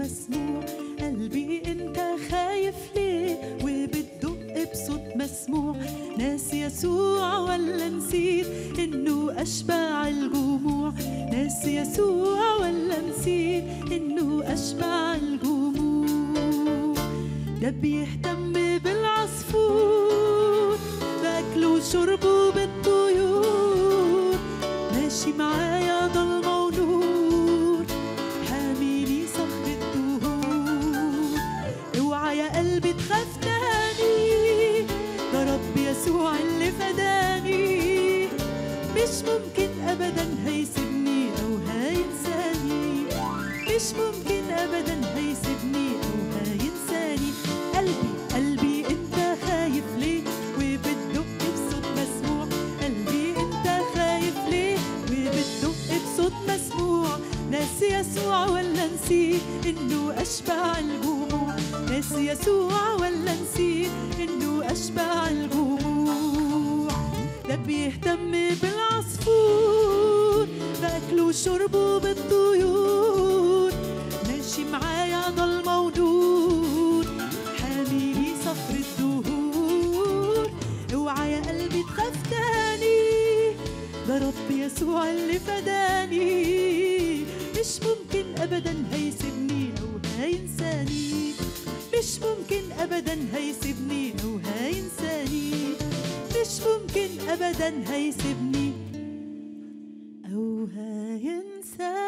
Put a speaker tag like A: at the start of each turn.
A: مسموع قلبي انت خايف ليه وبتدق بصوت مسموع ناس يسوع ولا نسيت انه اشبع الجموع ناس يسوع ولا نسيت انه اشبع الجموع ده بيهتم بالعصفور باكله وشربه بالطيور ماشي معايا ضلمة ونور حاميني صخر الدهور اوعى يا قلبي تخاف تاني ده رب يسوع اللي فداني مش ممكن ابدا هيسيبني او هينساني مش ممكن ابدا هيسيبني او هينساني قلبي قلبي انت خايف ليه وبتدق بصوت مسموع قلبي انت خايف ليه وبتدق بصوت مسموع ناس يسوع ولا نسيت انه اشبع الجموع ناس يسوع ولا نسيت انه اشبع الجموع ده بيهتم بالعصفور باكله وشربه بالطيور ماشي معايا ضلمة ونور حاميني صخر الدهور اوعى يا قلبي تخاف تاني ده رب يسوع اللي فداني مش ممكن ابدا هيسيبني او هينساني مش ممكن ابدا هيسيبني او هينساني مش ممكن ابدا هيسيبني او هينساني